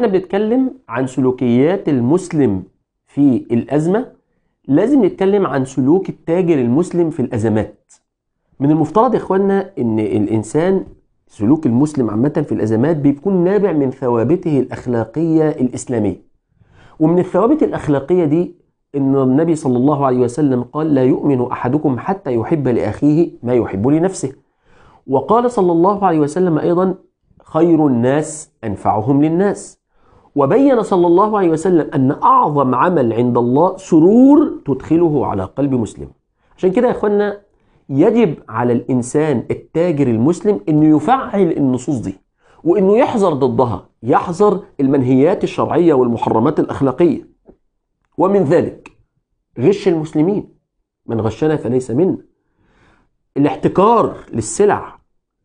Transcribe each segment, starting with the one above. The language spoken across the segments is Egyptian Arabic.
واحنا بنتكلم عن سلوكيات المسلم في الأزمة لازم نتكلم عن سلوك التاجر المسلم في الأزمات من المفترض يا إخوانا إن الإنسان سلوك المسلم عامة في الأزمات بيكون نابع من ثوابته الأخلاقية الإسلامية ومن الثوابت الأخلاقية دي إن النبي صلى الله عليه وسلم قال لا يؤمن أحدكم حتى يحب لأخيه ما يحب لنفسه وقال صلى الله عليه وسلم أيضا خير الناس أنفعهم للناس وبين صلى الله عليه وسلم أن أعظم عمل عند الله سرور تدخله على قلب مسلم عشان كده يا إخوانا يجب على الإنسان التاجر المسلم أنه يفعل النصوص دي وأنه يحذر ضدها يحذر المنهيات الشرعية والمحرمات الأخلاقية ومن ذلك غش المسلمين من غشنا فليس منا الاحتكار للسلع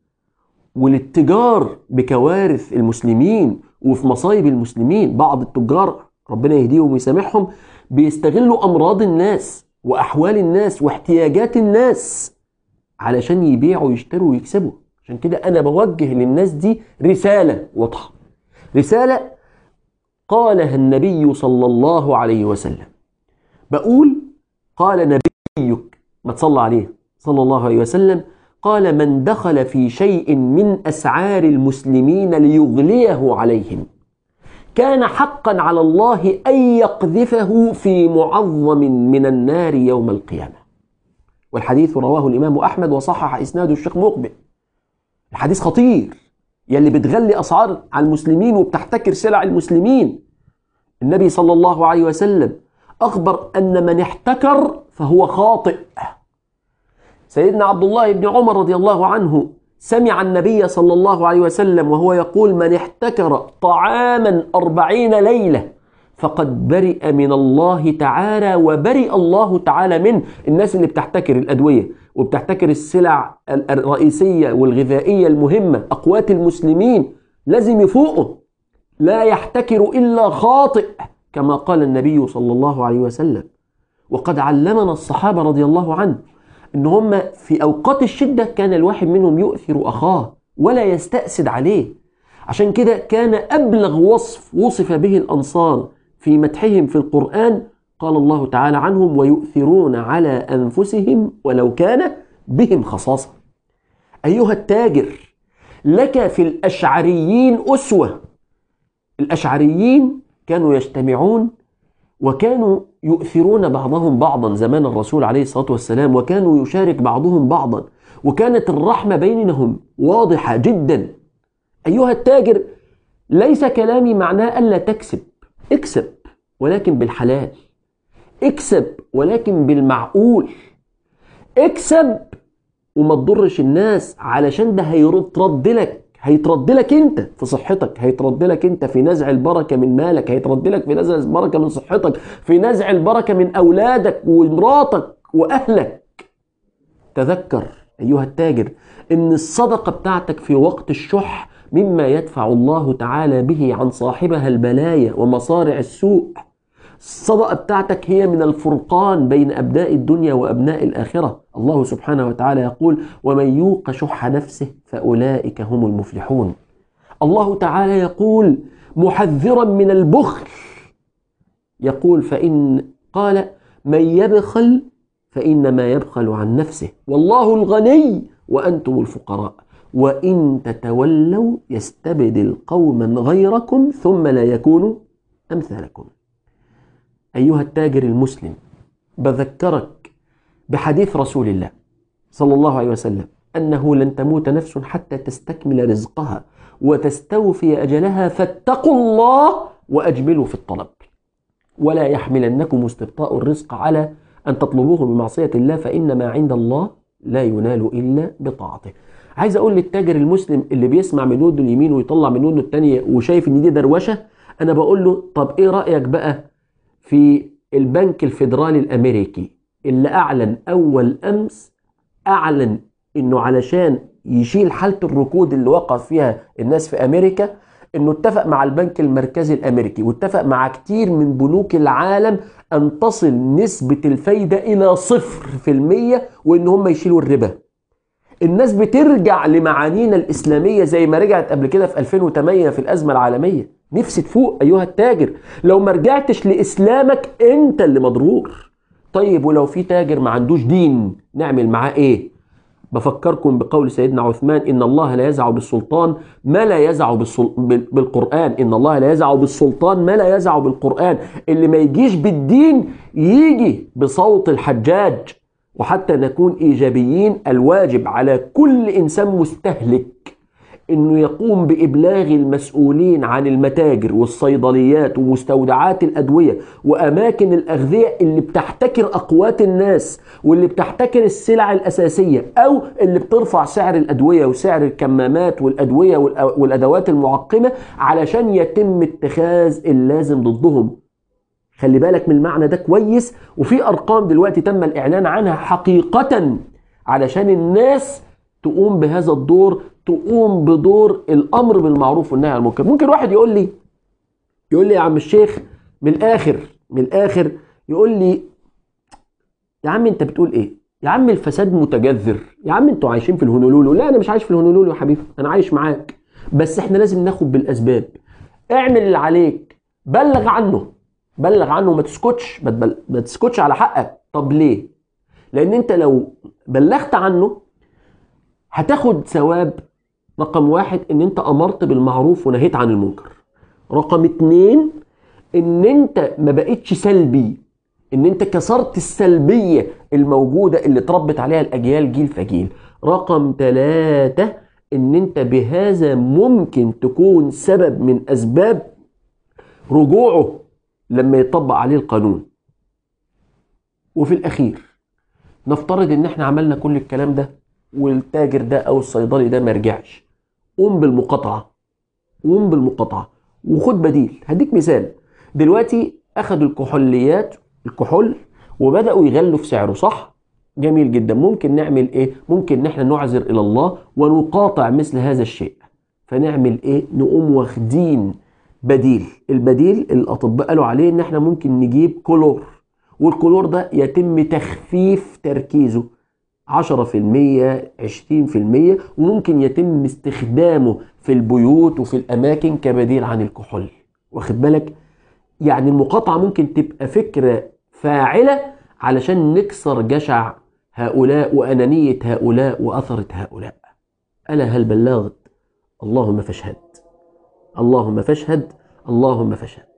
والاتجار بكوارث المسلمين وفي مصايب المسلمين بعض التجار ربنا يهديهم ويسامحهم بيستغلوا امراض الناس واحوال الناس واحتياجات الناس علشان يبيعوا ويشتروا ويكسبوا عشان كده انا بوجه للناس دي رساله واضحه رساله قالها النبي صلى الله عليه وسلم بقول قال نبيك ما تصلى عليه صلى الله عليه وسلم قال من دخل في شيء من اسعار المسلمين ليغليه عليهم كان حقا على الله ان يقذفه في معظم من النار يوم القيامه والحديث رواه الامام احمد وصحح اسناده الشيخ مقبل الحديث خطير يلي بتغلي اسعار على المسلمين وبتحتكر سلع المسلمين النبي صلى الله عليه وسلم اخبر ان من احتكر فهو خاطئ سيدنا عبد الله بن عمر رضي الله عنه سمع النبي صلى الله عليه وسلم وهو يقول من احتكر طعاما أربعين ليلة فقد برئ من الله تعالى وبرئ الله تعالى منه الناس اللي بتحتكر الأدوية وبتحتكر السلع الرئيسية والغذائية المهمة أقوات المسلمين لازم يفوقوا لا يحتكر إلا خاطئ كما قال النبي صلى الله عليه وسلم وقد علمنا الصحابة رضي الله عنه ان هم في اوقات الشده كان الواحد منهم يؤثر اخاه ولا يستأسد عليه عشان كده كان ابلغ وصف وصف به الانصار في مدحهم في القران قال الله تعالى عنهم ويؤثرون على انفسهم ولو كان بهم خصاصه ايها التاجر لك في الاشعريين اسوه الاشعريين كانوا يجتمعون وكانوا يؤثرون بعضهم بعضا زمان الرسول عليه الصلاه والسلام وكانوا يشارك بعضهم بعضا وكانت الرحمه بينهم واضحه جدا ايها التاجر ليس كلامي معناه الا تكسب اكسب ولكن بالحلال اكسب ولكن بالمعقول اكسب وما تضرش الناس علشان ده هيترد لك هيترد لك انت في صحتك هيترد لك انت في نزع البركه من مالك هيترد لك في نزع البركه من صحتك في نزع البركه من اولادك ومراتك واهلك تذكر ايها التاجر ان الصدقه بتاعتك في وقت الشح مما يدفع الله تعالى به عن صاحبها البلايا ومصارع السوء الصدقه بتاعتك هي من الفرقان بين ابناء الدنيا وابناء الاخره الله سبحانه وتعالى يقول ومن يوق شح نفسه فاولئك هم المفلحون الله تعالى يقول محذرا من البخل يقول فان قال من يبخل فانما يبخل عن نفسه والله الغني وانتم الفقراء وان تتولوا يستبدل قوما غيركم ثم لا يكونوا امثالكم ايها التاجر المسلم بذكرك بحديث رسول الله صلى الله عليه وسلم انه لن تموت نفس حتى تستكمل رزقها وتستوفي اجلها فاتقوا الله واجملوا في الطلب ولا يحملنكم استبطاء الرزق على ان تطلبوه بمعصيه الله فان ما عند الله لا ينال الا بطاعته عايز اقول للتاجر المسلم اللي بيسمع من ودنه اليمين ويطلع من ودنه الثانيه وشايف ان دي دروشه انا بقول له طب ايه رايك بقى في البنك الفيدرالي الامريكي اللي اعلن اول امس اعلن انه علشان يشيل حاله الركود اللي وقع فيها الناس في امريكا انه اتفق مع البنك المركزي الامريكي واتفق مع كتير من بنوك العالم ان تصل نسبه الفايده الى صفر في الميه وان هم يشيلوا الربا الناس بترجع لمعانينا الاسلاميه زي ما رجعت قبل كده في 2008 في الازمه العالميه نفسي تفوق ايها التاجر لو ما رجعتش لاسلامك انت اللي مضرور طيب ولو في تاجر ما عندوش دين نعمل معاه ايه بفكركم بقول سيدنا عثمان ان الله لا يزع بالسلطان ما لا يزع بالسل... بال- بالقران ان الله لا يزع بالسلطان ما لا يزع بالقران اللي ما يجيش بالدين يجي بصوت الحجاج وحتى نكون ايجابيين الواجب على كل انسان مستهلك انه يقوم بابلاغ المسؤولين عن المتاجر والصيدليات ومستودعات الادويه واماكن الاغذيه اللي بتحتكر اقوات الناس واللي بتحتكر السلع الاساسيه او اللي بترفع سعر الادويه وسعر الكمامات والادويه والأ- والادوات المعقمه علشان يتم اتخاذ اللازم ضدهم خلي بالك من المعنى ده كويس وفي ارقام دلوقتي تم الاعلان عنها حقيقه علشان الناس تقوم بهذا الدور تقوم بدور الامر بالمعروف والنهي عن المنكر ممكن واحد يقول لي يقول لي يا عم الشيخ من الاخر من الاخر يقول لي يا عم انت بتقول ايه يا عم الفساد متجذر يا عم انتوا عايشين في الهونولولو لا انا مش عايش في الهونولولو يا حبيبي انا عايش معاك بس احنا لازم ناخد بالاسباب اعمل اللي عليك بلغ عنه بلغ عنه ما تسكتش ما تبل- ما تسكتش على حقك طب ليه لان انت لو بلغت عنه هتاخد ثواب رقم واحد ان انت امرت بالمعروف ونهيت عن المنكر رقم اتنين ان انت ما بقتش سلبي ان انت كسرت السلبية الموجودة اللي اتربت عليها الاجيال جيل فجيل رقم ثلاثة ان انت بهذا ممكن تكون سبب من اسباب رجوعه لما يطبق عليه القانون وفي الاخير نفترض ان احنا عملنا كل الكلام ده والتاجر ده او الصيدلي ده ما رجعش قوم بالمقاطعه قوم بالمقاطعه وخد بديل هديك مثال دلوقتي اخدوا الكحوليات الكحول وبداوا يغلوا في سعره صح جميل جدا ممكن نعمل ايه ممكن ان احنا نعذر الى الله ونقاطع مثل هذا الشيء فنعمل ايه نقوم واخدين بديل البديل الاطباء قالوا عليه ان احنا ممكن نجيب كلور والكلور ده يتم تخفيف تركيزه 10% 20% وممكن يتم استخدامه في البيوت وفي الاماكن كبديل عن الكحول واخد بالك يعني المقاطعه ممكن تبقى فكره فاعله علشان نكسر جشع هؤلاء وانانيه هؤلاء واثره هؤلاء الا هل بلغت اللهم فاشهد اللهم فاشهد اللهم فاشهد